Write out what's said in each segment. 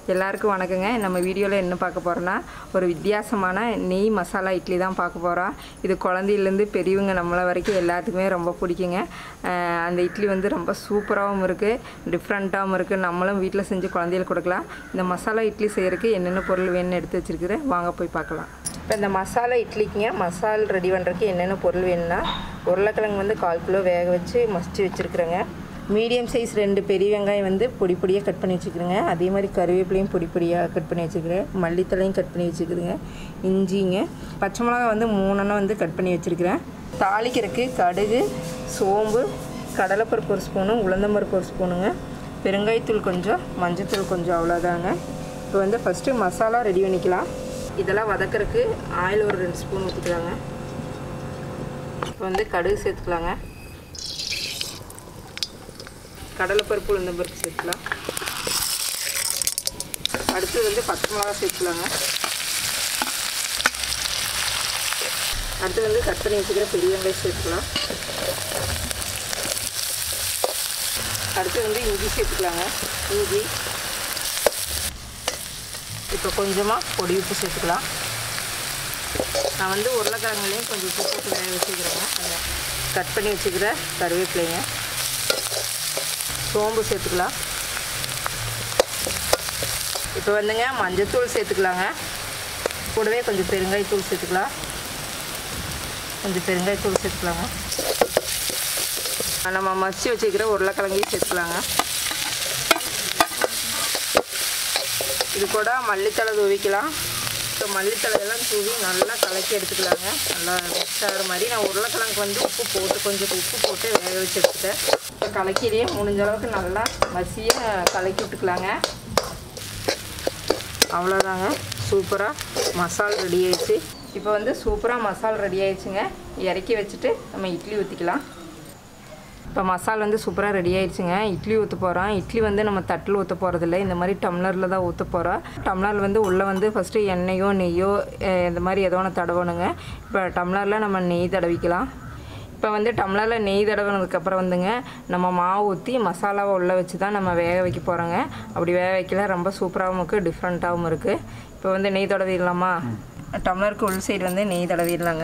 எல்லாருக்கும் வணக்கங்க நம்ம வீடியோவில் என்ன பார்க்க போகிறோன்னா ஒரு வித்தியாசமான நெய் மசாலா இட்லி தான் பார்க்க போகிறோம் இது குழந்தையிலேருந்து பெரியவங்க நம்மளை வரைக்கும் எல்லாத்துக்குமே ரொம்ப பிடிக்குங்க அஹ் அந்த இட்லி வந்து ரொம்ப சூப்பராகவும் இருக்குது டிஃப்ரெண்ட்டாகவும் இருக்குது நம்மளும் வீட்டில் செஞ்சு குழந்தைகளுக்கு கொடுக்கலாம் இந்த மசாலா இட்லி செய்கிறதுக்கு என்னென்ன பொருள் வேணும்னு எடுத்து வச்சுருக்கிறேன் வாங்க போய் பார்க்கலாம் இப்போ இந்த மசாலா இட்லிக்குங்க மசால் ரெடி பண்ணுறதுக்கு என்னென்ன பொருள் வேணும்னா உருளைக்கிழங்கு வந்து கால் கிலோ வேக வச்சு மசிச்சு வச்சுருக்குறேங்க மீடியம் சைஸ் ரெண்டு பெரிய வெங்காயம் வந்து பொடி பொடியாக கட் பண்ணி வச்சுக்கிறேங்க அதே மாதிரி கருவேப்பிலையும் பொடி பொடியாக கட் பண்ணி வச்சுக்கிறேன் மல்லித்தலையும் கட் பண்ணி வச்சுக்கிறேங்க இஞ்சிங்க பச்சை மிளகா வந்து மூணெண்ணம் வந்து கட் பண்ணி வச்சுருக்கிறேன் தாளிக்கிறதுக்கு கடுகு சோம்பு கடலைப்பருப்பு ஒரு ஸ்பூனு உளுந்தம்பருப்பு ஒரு ஸ்பூனுங்க பெருங்காயத்தூள் கொஞ்சம் மஞ்சத்தூள் கொஞ்சம் அவ்வளோதாங்க இப்போ வந்து ஃபஸ்ட்டு மசாலா ரெடி பண்ணிக்கலாம் இதெல்லாம் வதக்கறதுக்கு ஆயில் ஒரு ரெண்டு ஸ்பூன் ஊற்றிக்கலாங்க இப்போ வந்து கடுகு சேர்த்துக்கலாங்க கடலைப்பருப்பு உளுந்தம்பருப்பு சேர்த்துக்கலாம் அடுத்து வந்து பச்சை மிளகா சேர்த்துக்கலாங்க அடுத்து வந்து கட் பண்ணி வச்சுக்கிற பெரிய வெங்காயம் சேர்த்துக்கலாம் அடுத்து வந்து இஞ்சி சேர்த்துக்கலாங்க இஞ்சி இப்போ கொஞ்சமாக பொடி உப்பு சேர்த்துக்கலாம் நான் வந்து உருளைக்கிழங்குலையும் கொஞ்சம் உப்பு போட்டு வேக வச்சுக்கிறேங்க கட் பண்ணி வச்சுக்கிற கருவேப்பிலைங்க சோம்பு சேர்த்துக்கலாம் இப்போ வந்துங்க மஞ்சத்தூள் சேர்த்துக்கலாங்க கூடவே கொஞ்சம் பெருங்காயத்தூள் சேர்த்துக்கலாம் கொஞ்சம் பெருங்காயத்தூள் சேர்த்துக்கலாங்க நம்ம மசிச்சு வச்சுக்கிற உருளைக்கிழங்கையும் சேர்த்துக்கலாங்க இது கூட மல்லித்தலை தூவிக்கலாம் இப்போ மல்லித்தலையெல்லாம் தூவி நல்லா கலக்கி எடுத்துக்கலாங்க நல்லா மிக்ஸ் ஆகிற மாதிரி நான் உருளைக்கிழங்கு வந்து உப்பு போட்டு கொஞ்சம் உப்பு போட்டு வேக வச்சு எடுத்துட்டேன் இப்போ கலக்கிலேயே முடிஞ்ச அளவுக்கு நல்லா மசியாக கலக்கி விட்டுக்கலாங்க அவ்வளோதாங்க சூப்பராக மசால் ரெடி ஆயிடுச்சு இப்போ வந்து சூப்பராக மசால் ரெடி ஆயிடுச்சுங்க இறக்கி வச்சுட்டு நம்ம இட்லி ஊற்றிக்கலாம் இப்போ மசால் வந்து சூப்பராக ரெடி ஆயிடுச்சுங்க இட்லி ஊற்ற போகிறோம் இட்லி வந்து நம்ம தட்டில் ஊற்ற போகிறதில்ல இந்த மாதிரி டம்ளரில் தான் ஊற்ற போகிறோம் டம்ளர் வந்து உள்ளே வந்து ஃபஸ்ட்டு எண்ணெயோ நெய்யோ அஹ் இந்த மாதிரி ஏதோ ஒன்று தடவணுங்க இப்போ டம்ளரில் நம்ம நெய் தடவிக்கலாம் இப்போ வந்து டம்ளரில் நெய் தடவினதுக்கப்புறம் வந்துங்க நம்ம மாவு ஊற்றி மசாலாவை உள்ளே வச்சு தான் நம்ம வேக வைக்க போகிறோங்க அப்படி வேக வைக்கல ரொம்ப சூப்பராகவும் இருக்குது டிஃப்ரெண்ட்டாகவும் இருக்குது இப்போ வந்து நெய் தடவிடலாமா டம்ளருக்கு உள் சைடு வந்து நெய் தடவிடலாங்க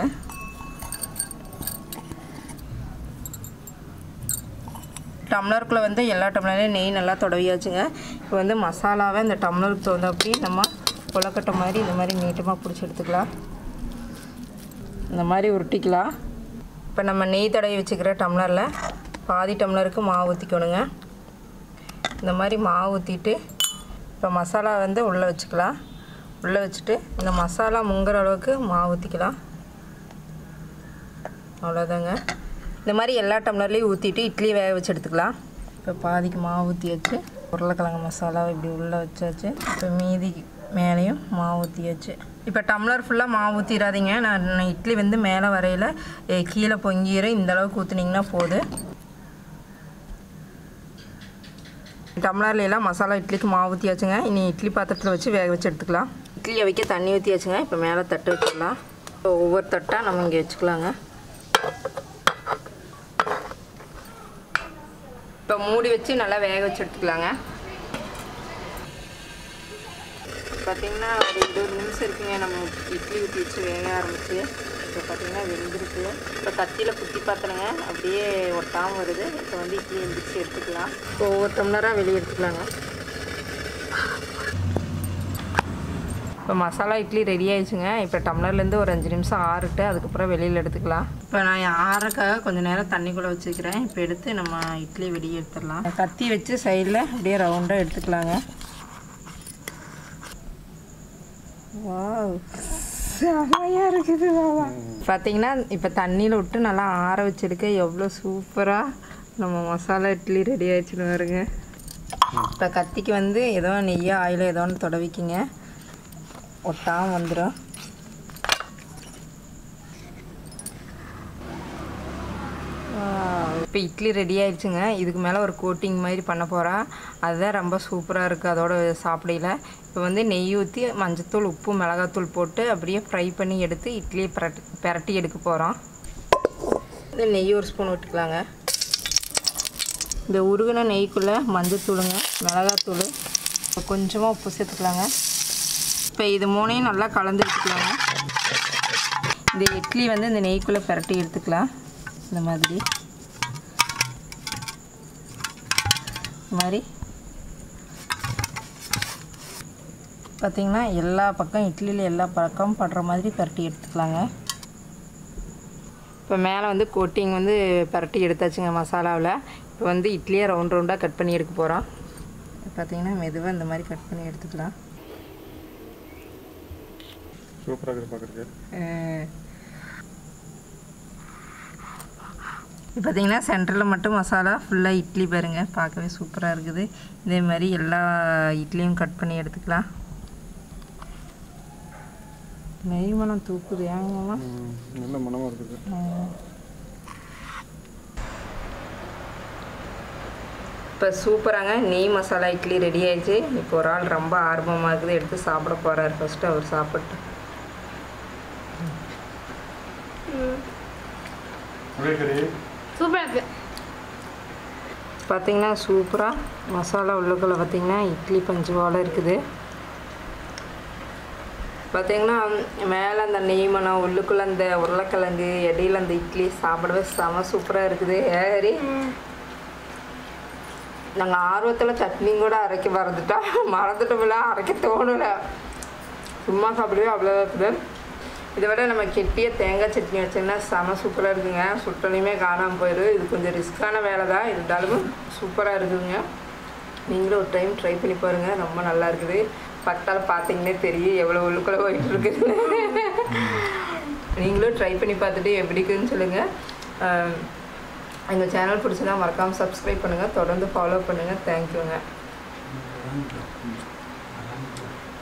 டம்ளருக்குள்ளே வந்து எல்லா டம்ளர்லையும் நெய் நல்லா தொடவியாச்சுங்க இப்போ வந்து மசாலாவை இந்த டம்ளருக்கு தகுந்த அப்படி நம்ம கொலக்கட்டை மாதிரி இந்த மாதிரி நீட்டமாக பிடிச்சி எடுத்துக்கலாம் இந்த மாதிரி உருட்டிக்கலாம் இப்போ நம்ம நெய் தடவி வச்சுக்கிற டம்ளரில் பாதி டம்ளருக்கு மாவு ஊற்றிக்கணுங்க இந்த மாதிரி மாவு ஊற்றிட்டு இப்போ மசாலா வந்து உள்ளே வச்சுக்கலாம் உள்ளே வச்சுட்டு இந்த மசாலா முங்குற அளவுக்கு மாவு ஊற்றிக்கலாம் அவ்வளோதாங்க இந்த மாதிரி எல்லா டம்ளர்லேயும் ஊற்றிட்டு இட்லி வேக வச்சு எடுத்துக்கலாம் இப்போ பாதிக்கு மாவு ஊற்றி வச்சு உருளைக்கிழங்கு மசாலாவை இப்படி உள்ளே வச்சாச்சு இப்போ மீதி மேலேயும் மாவு ஊற்றியாச்சு இப்போ டம்ளர் ஃபுல்லாக மாவு ஊற்றிடாதீங்க நான் நான் இட்லி வந்து மேலே வரையில் எ, கீழே பொங்கிடும் இந்த அளவுக்கு ஊற்றுனீங்கன்னா போதும் டம்ளர்ல எல்லாம் மசாலா இட்லிக்கு மாவு ஊற்றியாச்சுங்க இனி இட்லி பாத்திரத்தில் வச்சு வேக வச்சு எடுத்துக்கலாம் இட்லியை வைக்க தண்ணி ஊற்றியாச்சுங்க இப்போ மேலே தட்டு வச்சுக்கலாம் இப்போ ஒவ்வொரு தட்டாக நம்ம இங்கே வச்சுக்கலாங்க இப்போ மூடி வச்சு நல்லா வேக வச்சு எடுத்துக்கலாங்க பார்த்திங்கன்னா ஒரு இருபது நிமிஷம் இருக்குங்க நம்ம இட்லி ஊற்றி வச்சு வேக ஆரம்பிச்சு இப்போ பார்த்திங்கன்னா வெந்திருக்கு இப்போ கத்தியில் குத்தி பார்த்தனுங்க அப்படியே ஒட்டாமல் வருது இப்போ வந்து இட்லி எந்திரிச்சு எடுத்துக்கலாம் இப்போ ஒவ்வொரு டம்ளராக வெளியே எடுத்துக்கலாங்க இப்போ மசாலா இட்லி ரெடி ஆயிடுச்சுங்க இப்போ டம்ளர்லேருந்து ஒரு அஞ்சு நிமிஷம் ஆறுட்டு அதுக்கப்புறம் வெளியில் எடுத்துக்கலாம் இப்போ நான் ஆறுக்காக கொஞ்சம் நேரம் தண்ணிக்குள்ளே வச்சுக்கிறேன் இப்போ எடுத்து நம்ம இட்லி வெளியே எடுத்துடலாம் கத்தி வச்சு சைடில் அப்படியே ரவுண்டாக எடுத்துக்கலாங்க வாவ் செமையாக இருக்குது பாபா பார்த்தீங்கன்னா இப்போ தண்ணியில் விட்டு நல்லா ஆற வச்செடுக்க எவ்வளோ சூப்பராக நம்ம மசாலா இட்லி ரெடி ஆயிடுச்சுன்னு பாருங்க இப்போ கத்திக்கு வந்து ஏதோ நெய்யோ ஆயிலோ ஏதோ ஒன்று தொடவிக்கிங்க ஒட்டாமல் வந்துடும் இப்போ இட்லி ரெடி ஆயிடுச்சுங்க இதுக்கு மேலே ஒரு கோட்டிங் மாதிரி பண்ண போகிறேன் அதுதான் ரொம்ப சூப்பராக இருக்குது அதோட சாப்பிடையில இப்போ வந்து நெய் ஊற்றி மஞ்சத்தூள் உப்பு மிளகாத்தூள் போட்டு அப்படியே ஃப்ரை பண்ணி எடுத்து இட்லியை பிரட்டி பிரட்டி எடுக்க போகிறோம் இந்த நெய் ஒரு ஸ்பூன் விட்டுக்கலாங்க இந்த உருகின நெய்க்குள்ளே மஞ்சத்தூளுங்க மிளகாத்தூள் கொஞ்சமாக உப்பு சேர்த்துக்கலாங்க இப்போ இது மூணையும் நல்லா கலந்து வச்சுக்கலாங்க இந்த இட்லி வந்து இந்த நெய்க்குள்ளே பிரட்டி எடுத்துக்கலாம் இந்த மாதிரி இந்த மாதிரி பார்த்திங்கன்னா எல்லா பக்கம் இட்லியில் எல்லா பக்கம் படுற மாதிரி பரட்டி எடுத்துக்கலாங்க இப்போ மேலே வந்து கோட்டிங் வந்து பரட்டி எடுத்தாச்சுங்க மசாலாவில் இப்போ வந்து இட்லியை ரவுண்ட் ரவுண்டாக கட் பண்ணி எடுக்க போகிறோம் பார்த்திங்கன்னா மெதுவாக இந்த மாதிரி கட் பண்ணி எடுத்துக்கலாம் சூப்பராக இருக்குது பார்க்குறதுக்கு இப்போ பார்த்தீங்கன்னா சென்டரில் மட்டும் மசாலா ஃபுல்லாக இட்லி பாருங்கள் பார்க்கவே சூப்பராக இருக்குது இதே மாதிரி எல்லா இட்லியும் கட் பண்ணி எடுத்துக்கலாம் நெய் மனம் தூக்குது ஏங்கம்மா நல்ல மனமாக இருக்குது இப்போ சூப்பராங்க நெய் மசாலா இட்லி ரெடி ஆயிடுச்சு இப்போ ஒரு ஆள் ரொம்ப ஆர்வமாக இருக்குது எடுத்து சாப்பிட போகிறாரு ஃபஸ்ட்டு அவர் சாப்பிட்டு சூப்பராக இருக்கு பார்த்தீங்கன்னா சூப்பராக மசாலா உள்ளுக்குள்ள பார்த்தீங்கன்னா இட்லி பஞ்சு போல இருக்குது பார்த்தீங்கன்னா மேலே அந்த நெய் மனம் உள்ளுக்குள்ளே அந்த உருளைக்கிழங்கு இடையில அந்த இட்லி சாப்பிடவே செம சூப்பராக இருக்குது ஏறி நாங்கள் ஆர்வத்தில் சட்னி கூட அரைக்க மறந்துட்டோம் மறந்துட்டோம்ல அரைக்க தோணலை சும்மா சாப்பிடவே அவ்வளோ இருக்குது இதை விட நம்ம கெட்டிய தேங்காய் சட்னி வச்சோம்னா செம சூப்பராக இருக்குங்க சுட்டனையுமே காணாமல் போயிடும் இது கொஞ்சம் ரிஸ்க்கான வேலை தான் இருந்தாலும் சூப்பராக இருக்குதுங்க நீங்களும் ஒரு டைம் ட்ரை பண்ணி பாருங்கள் ரொம்ப நல்லா இருக்குது பக்கத்தால் பார்த்தீங்கன்னே தெரியும் எவ்வளோ உள்ளுக்குள்ளே போயிட்டு இருக்குது நீங்களும் ட்ரை பண்ணி பார்த்துட்டு எப்படி இருக்குன்னு சொல்லுங்கள் எங்கள் சேனல் பிடிச்சதா மறக்காமல் சப்ஸ்கிரைப் பண்ணுங்கள் தொடர்ந்து ஃபாலோ பண்ணுங்கள் தேங்க்யூங்க